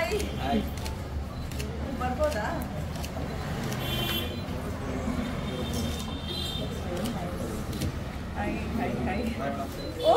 Hi ಬರ್ಬೋದಾ hi hi hi oh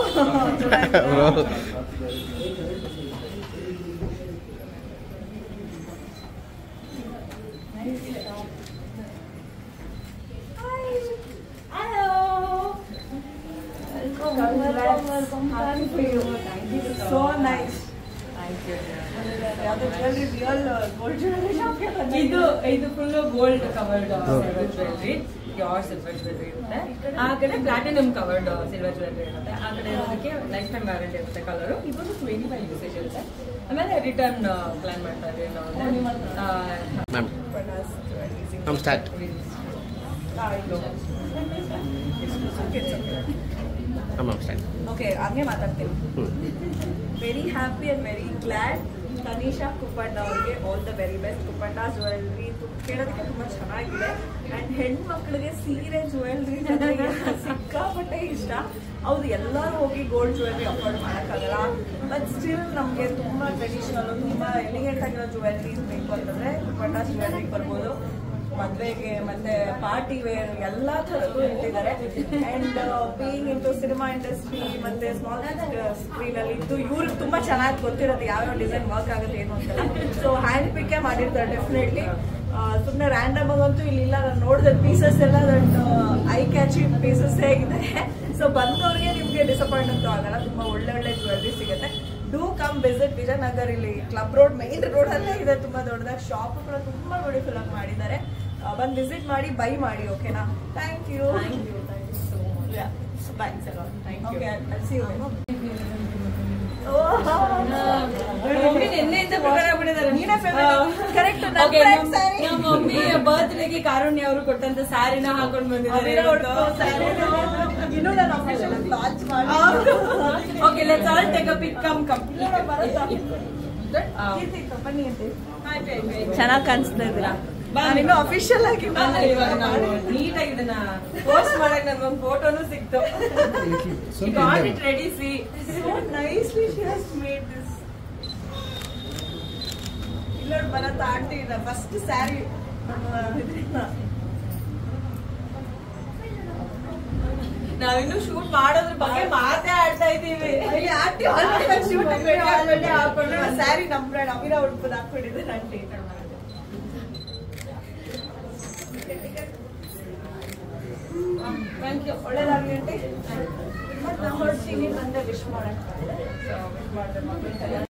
So nice. ಯಾವ್ದೋ jewelry, real gold jewelry shop ಗೆ ಬಂದೆ. ಇದು ಇದು full gold covered silver jewellery pure silver jewellery ಇರುತ್ತೆ ಆ ಕಡೆ ಪ್ಲಾಟಿನಮ್ ಕವರ್ಡ್ ಸಿಲ್ವರ್ ಜ್ಯುವೆಲ್ರಿ ಇರುತ್ತೆ ಆ ಕಡೆ ಇರೋದಕ್ಕೆ ಲೈಫ್ ಟೈಮ್ ವ್ಯಾರಂಟಿ ಇರುತ್ತೆ ಕಲರ್ ಇಬ್ಬರು ಟ್ವೆಂಟಿ ಫೈವ್ ಯೂಸೇಜ್ ಇರುತ್ತೆ ಆಮೇಲೆ ರಿಟರ್ನ್ ಪ್ಲಾನ್ ಮಾಡ್ತಾ ಇದ್ದೀವಿ ನಾವು ma'am Panache jewelry. Ma'am start ಆ, ಇದು. Okay, it's okay. ಹಾಂ ಮ್ಯಾಮ್ ಸ್ಟಾರ್ಟ್ ಓಕೆ ಹಂಗೆ ಮಾತಾಡ್ತೀನಿ ಹ್ಞೂ very happy and very glad Tanisha Kuppanna ಅವ್ರಿಗೆ all the very best Kuppanna jewellery ಕೇಳೋದಕ್ಕೆ ತುಂಬ ಚೆನ್ನಾಗಿದೆ ಆ್ಯಂಡ್ ಹೆಣ್ಮಕ್ಳಿಗೆ ಸೀರೆ ಜ್ಯುವೆಲ್ರಿ ಜೊತೆಗೆ ಸಿಕ್ಕಾಪಟ್ಟೆ ಇಷ್ಟ ಹೌದು ಎಲ್ಲರೂ ಹೋಗಿ ಗೋಲ್ಡ್ ಜ್ಯುವೆಲ್ರಿ ಅಫೋರ್ಡ್ ಮಾಡೋಕ್ಕಾಗಲ್ಲ ಬಟ್ ಸ್ಟಿಲ್ ನಮಗೆ ತುಂಬ ಟ್ರೆಡಿಷನಲ್ ತುಂಬ ಎಲಿಗೆಂಟ್ ಆಗಿರೋ ಜ್ಯುವೆಲ್ರೀಸ್ ಬೇಕು ಅಂತಂದರೆ ಕುಪ್ಪಣ್ಣ ಜ್ಯುವೆಲ್ರಿಗೆ ಬರ್ಬೋದು ಮದ್ವೆಗೆ ಮತ್ತೆ ಪಾರ್ಟಿ ವೇರ್ ಎಲ್ಲಾ ಥರದ್ದು ಇಟ್ಟಿದ್ದಾರೆ and being into cinema industry ಮತ್ತೆ ಸ್ಮಾಲ್ ಸ್ಕ್ರೀನ್ ಅಲ್ಲಿ ಇದ್ದು ಇವ್ರಿಗೆ ತುಂಬಾ ಚೆನ್ನಾಗಿ ಗೊತ್ತಿರುತ್ತೆ ಯಾವ್ಯಾವ ಡಿಸೈನ್ ವರ್ಕ್ ಆಗುತ್ತೆ ಏನು ಅಂತೆಲ್ಲ ಸೊ ಹ್ಯಾಂಡ್ ಪಿಕ್ಕೇ ಮಾಡಿರ್ತಾರೆ ಡೆಫಿನೆಟ್ಲಿ ಸುಮ್ಮನೆ ರ್ಯಾಂಡಮ್ ಆಗಂತೂ ಇಲ್ಲಿಲ್ಲ ನಾನು ನೋಡಿದ ಪೀಸಸ್ ಎಲ್ಲ ದಟ್ ಐ ಕ್ಯಾಚಿ ಪೀಸಸ್ ಹೇಗಿದೆ ಸೊ ಬಂದವ್ರಿಗೆ ನಿಮಗೆ ಡಿಸಪಾಯಿಂಟ್ ಅಂತೂ ಆಗಲ್ಲ ತುಂಬಾ ಒಳ್ಳೆ ಒಳ್ಳೆ ಜ್ಯುವೆಲ್ರಿ ಸಿಗುತ್ತೆ ಡೂ ಕಮ್ ವಿಸಿಟ್ ವಿಜಯನಗರ್ ಇಲ್ಲಿ ಕ್ಲಬ್ ರೋಡ್ ಮೈನ್ ರೋಡ್ ಅಲ್ಲೇ ಇದೆ ತುಂಬಾ ದೊಡ್ಡದಾಗಿ ಶಾಪ್ ಕೂಡ ತುಂಬಾ ಬ್ಯೂಟಿಫುಲ್ ಆಗಿ ಮಾಡಿದ್ದಾರೆ ಆ, ಬಂದ್ ವಿಸಿಟ್ ಮಾಡಿ ಬೈ ಮಾಡಿ ಓಕೆನಾ thank you thank you thank you so much bye Thank you. Okay see you mummy ನಿನ್ನೆಯಿಂದ ಪ್ರಿಪೇರ್ ಆಗ್ಬಿಟ್ಟಿದ್ದಾರೆ ನೀನೇ favorite. Correct, ನನ್ನ Okay, friend ನಮ್- saree. ನಮ್ಮ ಮಮ್ಮಿ ಬರ್ತ್ಡೇಗೆ ಕಾರುಣ್ಯ ಅವರು ಕೊಟ್ಟಂತ ಸ್ಯಾರಿನ ಹಾಕೊಂಡ್ ಬಂದಿದ್ದಾರೆ ಇನ್ನು ನಾನು ಅಫಿಷಿಯಲ್ ಲಾಂಚ್ ಮಾಡಿ okay let's all take a pick come come ಬನ್ನಿ ಅಂತ ಚೆನ್ನಾಗಿ ಕಾಣಿಸ್ತಾ ಇದ್ದೀರಾ ನಾನಿನ್ನು ಅಫಿಷಿಯಲ್ ಆಗಿ ಇವಾಗ ನಾವು ನೀಟಾಗಿ ಇದನ್ನ ಪೋಸ್ಟ್ ಮಾಡಕ್ ನನ್ಗೊಂದು ಫೋಟೋನು ಸಿಕ್ತು got it ready see so nicely she has made this. ಇಲ್ಲ ಬರತ್ತ ಆಂಟಿ ಫಸ್ಟ್ ಸ್ಯಾರಿ ನಾವಿನ್ನು ಶೂಟ್ ಮಾಡೋದ್ರ ಬಗ್ಗೆ ಮಾತೇ ಆಡ್ತಾ ಇದೀವಿ ಇಲ್ಲಿ ಆಂಟಿ ಆಲ್ರೆಡಿ ಶೂಟಿಂಗ್ ಆಲ್ರೆಡಿ ಹಾಕೊಂಡು ಸ್ಯಾರಿ ನಮ್ಮ ಬ್ರ್ಯಾಂಡ್ ಅಮೀರಾ ಉಡುಪದ ಹಾಕೊಂಡಿದ್ದಾರೆ ಆಂಟಿ ಥ್ಯಾಂಕ್ ಯು ಒಳ್ಳೇದಾಗ್ಲಿ ಆಂಟಿ ಮತ್ತೆ ಹೊರಡ್ತೀನಿ ಬಂದೆ ವಿಶ್ ಮಾಡಕ್ಕೆ So, wish ಮಾಡ್ದೆ ಮಗ್ಳಿಗೆ.